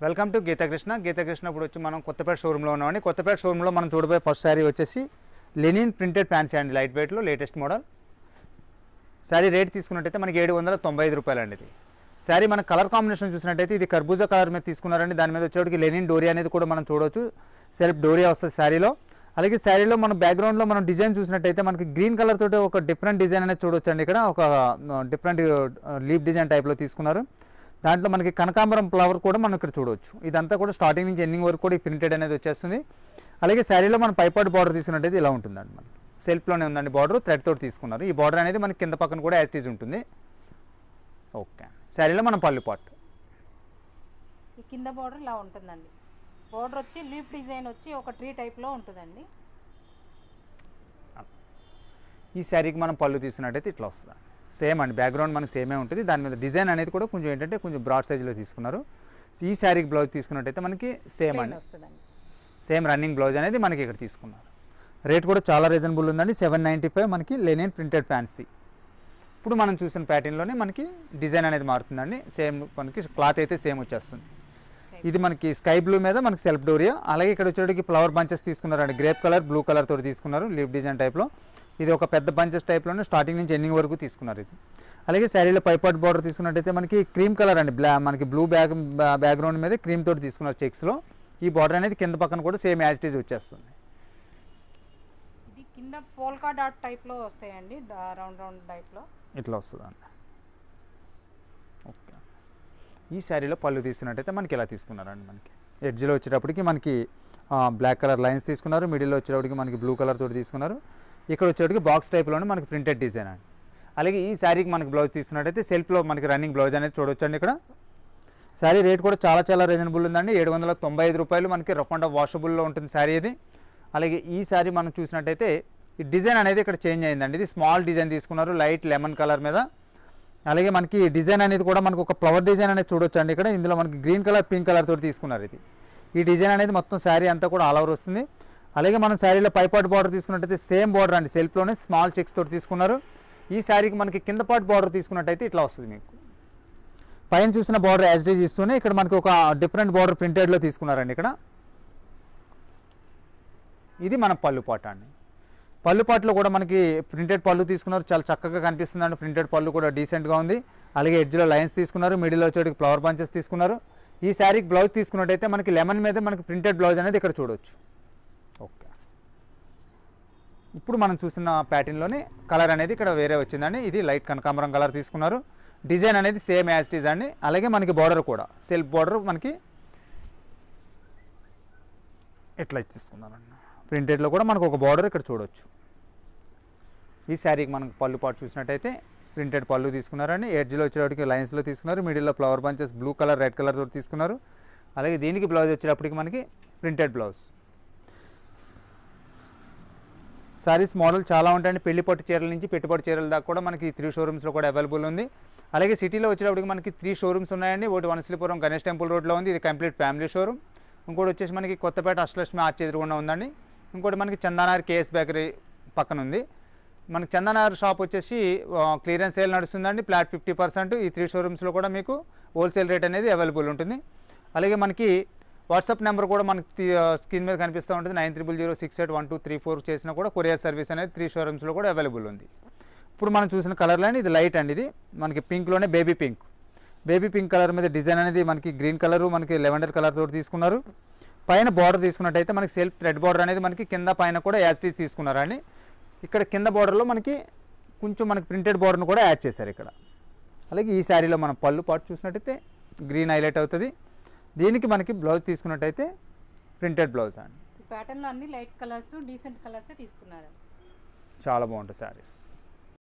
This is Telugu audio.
వెల్కమ్ టు గీతాకృష్ణ గీతాకృష్ణ ఇప్పుడు వచ్చి మనం కొత్తపేట షోరూంలో ఉన్నామండి కొత్తపేట షోరూంలో మనం చూడబోయే ఫస్ట్ శారీ వచ్చేసి లెనిన్ ప్రింటెడ్ ఫ్యాన్సీ అండి లైట్ వెయిట్లో లేటెస్ట్ మోడల్ శారీ రేట్ తీసుకున్నట్టయితే మనకి ఏడు వందల తొంభై ఐదు రూపాయలు అండి ఇది శారీ మన కలర్ కాంబినేషన్ చూసినట్టయితే ఇది కర్బూజా కలర్ మీద తీసుకున్నారండి దాని మీద వచ్చేటికి లెనిన్ డోరీ అనేది కూడా మనం చూడవచ్చు సెల్ఫ్ డోరియా వస్తుంది శారీలో అలాగే శారీలో మన బ్యాక్గ్రౌండ్లో మనం డిజైన్ చూసినట్టయితే మనకి గ్రీన్ కలర్ తోటి ఒక డిఫరెంట్ డిజైన్ అనేది చూడొచ్చు అండి ఇక్కడ ఒక డిఫరెంట్ లీప్ డిజైన్ టైప్లో తీసుకున్నారు దాంట్లో మనకి కనకాంబరం ఫ్లవర్ కూడా మనం ఇక్కడ చూడవచ్చు ఇదంతా కూడా స్టార్టింగ్ నుంచి ఎండింగ్ వరకు కూడా ప్రింటెడ్ అనేది వచ్చేస్తుంది అలాగే శారీలో మనం పైపాటు బార్డర్ తీసుకున్నట్టయితే ఇలా ఉంటుందండి మనకి సెల్ఫ్లోనే ఉందండి బార్డర్ థ్రెడ్ తోటి తీసుకున్నారు ఈ బార్డర్ అనేది మనకి కింద పక్కన కూడా యాజ్ ఉంటుంది ఓకే శారీలో మనం పళ్ళు పాటు ఈ కింద బార్డర్ ఇలా ఉంటుందండి బార్డర్ వచ్చి లీఫ్ డిజైన్ వచ్చి ఒక ట్రీ టైప్లో ఉంటుందండి ఈ శారీకి మనం పళ్ళు తీసుకున్నట్టయితే ఇట్లా వస్తుంది సేమ్ అండి బ్యాక్గ్రౌండ్ మనకి సేమే ఉంటుంది దాని మీద డిజైన్ అనేది కూడా కొంచెం ఏంటంటే కొంచెం బ్రాడ్ సైజులో తీసుకున్నారు ఈ శారీకి బ్లౌజ్ తీసుకున్నట్టయితే మనకి సేమ్ ప్లెయిన్ అండి వస్తుందండి సేమ్ రన్నింగ్ బ్లౌజ్ అనేది మనకి ఇక్కడ తీసుకున్నారు రేట్ కూడా చాలా రీజనబుల్ ఉందండి సెవెన్ నైంటీ ఫైవ్ మనకి లెనిన్ ప్రింటెడ్ ఫ్యాన్సీ ఇప్పుడు మనం చూసిన ప్యాటర్న్లోనే మనకి డిజైన్ అనేది మారుతుందండి సేమ్ మనకి క్లాత్ అయితే సేమ్ వచ్చేస్తుంది ఇది మనకి స్కై బ్లూ మీద మనకి సెల్ఫ్ డోరియా అలాగే ఇక్కడ వచ్చేటికి ఫ్లవర్ బంచెస్ తీసుకున్నారండి గ్రేప్ కలర్ బ్లూ కలర్ తోటి తీసుకున్నారు లీవ్ డిజైన్ టైప్లో ఇది ఒక పెద్ద బంచెస్ టైప్లోనే స్టార్టింగ్ నుంచి ఎండింగ్ వరకు తీసుకున్నారు ఇది అలాగే శారీలో పైపాట్ బార్డర్ తీసుకున్నట్టయితే మనకి క్రీమ్ కలర్ అండి బ్లా మనకి బ్లూ బ్యాక్ బ్యాక్గ్రౌండ్ మీద క్రీమ్ తోటి తీసుకున్నారు చెక్స్లో ఈ బార్డర్ అనేది కింద పక్కన కూడా సేమ్ యాజ్ ఇట్ ఈజ్ వచ్చేస్తుంది ఇది కింద పోల్కా డాట్ టైప్లో వస్తాయండి రౌండ్ రౌండ్ టైప్లో ఇట్లా వస్తుందండి ఓకే ఈ శారీలో పళ్ళు తీసుకున్నట్టయితే మనకి ఇలా తీసుకున్నారండి మనకి ఎడ్జ్లో వచ్చేటప్పటికి మనకి బ్లాక్ కలర్ లైన్స్ తీసుకున్నారు మిడిల్లో వచ్చేటప్పటికి మనకి బ్లూ కలర్ తోటి తీసుకున్నారు ఇక్కడ వచ్చేటప్పటికి బాక్స్ టైప్లోనే మనకి ప్రింటెడ్ డిజైన్ అండి అలాగే ఈ శారీకి మనకి బ్లౌజ్ తీసుకున్నట్టయితే సెల్ఫ్లో మనకి రన్నింగ్ బ్లౌజ్ అనేది చూడొచ్చండి ఇక్కడ శారీ రేట్ కూడా చాలా చాలా రీజనబుల్ ఉందండి ఏడు వందల తొంభై ఐదు రూపాయలు మనకి రఫ్ అండ్ వాషబుల్లో ఉంటుంది శారీ ఇది అలాగే ఈ శారీ మనం చూసినట్టయితే ఈ డిజైన్ అనేది ఇక్కడ చేంజ్ అయిందండి ఇది స్మాల్ డిజైన్ తీసుకున్నారు లైట్ లెమన్ కలర్ మీద అలాగే మనకి డిజైన్ అనేది కూడా మనకు ఒక ఫ్లవర్ డిజైన్ అనేది చూడొచ్చు అండి ఇక్కడ ఇందులో మనకి గ్రీన్ కలర్ పింక్ కలర్ తోటి తీసుకున్నారు ఇది ఈ డిజైన్ అనేది మొత్తం శారీ అంతా కూడా ఆల్ ఓవర్ వస్తుంది అలాగే మనం శారీలో పైపాటు బార్డర్ తీసుకున్నట్టయితే సేమ్ బార్డర్ అండి సెల్ఫ్లోనే స్మాల్ చెక్స్ తోటి తీసుకున్నారు ఈ శారీకి మనకి కింద పాటు బార్డర్ తీసుకున్నట్టయితే ఇట్లా వస్తుంది మీకు పైన చూసిన బార్డర్ యాజ్డేజ్ ఇస్తూనే ఇక్కడ మనకి ఒక డిఫరెంట్ బార్డర్ ప్రింటెడ్లో తీసుకున్నారండి ఇక్కడ ఇది మన పళ్ళు పాట అండి పళ్ళు పాటలో కూడా మనకి ప్రింటెడ్ పళ్ళు తీసుకున్నారు చాలా చక్కగా కనిపిస్తుందండి ప్రింటెడ్ పళ్ళు కూడా డీసెంట్గా ఉంది అలాగే ఎడ్జ్లో లైన్స్ తీసుకున్నారు మిడిల్లో వచ్చేటికి ఫ్లవర్ బంచెస్ తీసుకున్నారు ఈ శారీకి బ్లౌజ్ తీసుకున్నట్టయితే మనకి లెమన్ మీద మనకి ప్రింటెడ్ బ్లౌజ్ అనేది ఇక్కడ చూడొచ్చు ఓకే ఇప్పుడు మనం చూసిన ప్యాటర్న్లోనే కలర్ అనేది ఇక్కడ వేరే వచ్చిందండి ఇది లైట్ కనకాంబరం కలర్ తీసుకున్నారు డిజైన్ అనేది సేమ్ యాజ్ ఇట్ ఈజ్ అండి అలాగే మనకి బార్డర్ కూడా సెల్ఫ్ బార్డర్ మనకి ఇట్లా తీసుకున్నారండి ప్రింటెడ్లో కూడా మనకు ఒక బార్డర్ ఇక్కడ చూడొచ్చు ఈ శారీకి మనకు పళ్ళు పాటు చూసినట్టయితే ప్రింటెడ్ పళ్ళు తీసుకున్నారండి ఎడ్జ్లో వచ్చేటప్పటికి లైన్స్లో తీసుకున్నారు మిడిల్లో flower bunches blue colour red colour తోటి తీసుకున్నారు అలాగే దీనికి బ్లౌజ్ వచ్చేటప్పటికి మనకి ప్రింటెడ్ బ్లౌజ్ సారీస్ మోడల్ చాలా ఉంటాయండి పెళ్లి పట్టు చీరల నుంచి పెట్టుబడి చీరల దాకా కూడా మనకి త్రీ షోరూమ్స్లో కూడా అవైలబుల్ ఉంది అలాగే సిటీలో వచ్చేటప్పటికి మనకి త్రీ షోరూమ్స్ ఉన్నాయండి ఒకటి వనశ్రీపురం గణేష్ టెంపుల్ రోడ్లో ఉంది ఇది కంప్లీట్ ఫ్యామిలీ షోరూమ్ ఇంకోటి వచ్చేసి మనకి కొత్తపేట అష్టలక్ష్మి ఆర్చ్ ఎదురుగుండా ఉందండి ఇంకోటి మనకి చందానార్ కేఎస్ బేకరీ పక్కన ఉంది మనకి చందానార్ షాప్ వచ్చేసి క్లియరెన్స్ సేల్ నడుస్తుందండి ఫ్లాట్ ఫిఫ్టీ పర్సెంట్ ఈ త్రీ షోరూమ్స్లో కూడా మీకు హోల్సేల్ రేట్ అనేది అవైలబుల్ ఉంటుంది అలాగే మనకి వాట్సాప్ నెంబర్ కూడా మనకి స్క్రీన్ మీద కనిపిస్తూ ఉంటుంది nine triple zero six eight one two three four చేసినా కూడా కొరియర్ సర్వీస్ అనేది త్రీ షోరూమ్స్లో కూడా అవైలబుల్ ఉంది ఇప్పుడు మనం చూసిన కలర్ లైన్ ఇది లైట్ అండి ఇది మనకి పింక్లోనే baby pink baby pink colour మీద డిజైన్ అనేది మనకి గ్రీన్ కలర్ మనకి లెవెండర్ కలర్ తోటి తీసుకున్నారు పైన బార్డర్ తీసుకున్నట్టయితే మనకి సెల్ఫ్ రెడ్ బార్డర్ అనేది మనకి కింద పైన కూడా యాస్టీస్ తీసుకున్నారండి ఇక్కడ కింద బార్డర్లో మనకి కొంచెం మనకి ప్రింటెడ్ బార్డర్ను కూడా యాడ్ చేశారు ఇక్కడ అలాగే ఈ శారీలో మనం పళ్ళు పాటు చూసినట్టయితే గ్రీన్ హైలైట్ అవుతుంది దీనికి మనకి బ్లౌజ్ తీసుకున్నట్టయితే ప్రింటెడ్ బ్లౌజ్ అండి ఈ ప్యాటర్న్లో అన్ని లైట్ కలర్స్ డీసెంట్ కలర్సే తీసుకున్నారు చాలా బాగుంటుంది శారీస్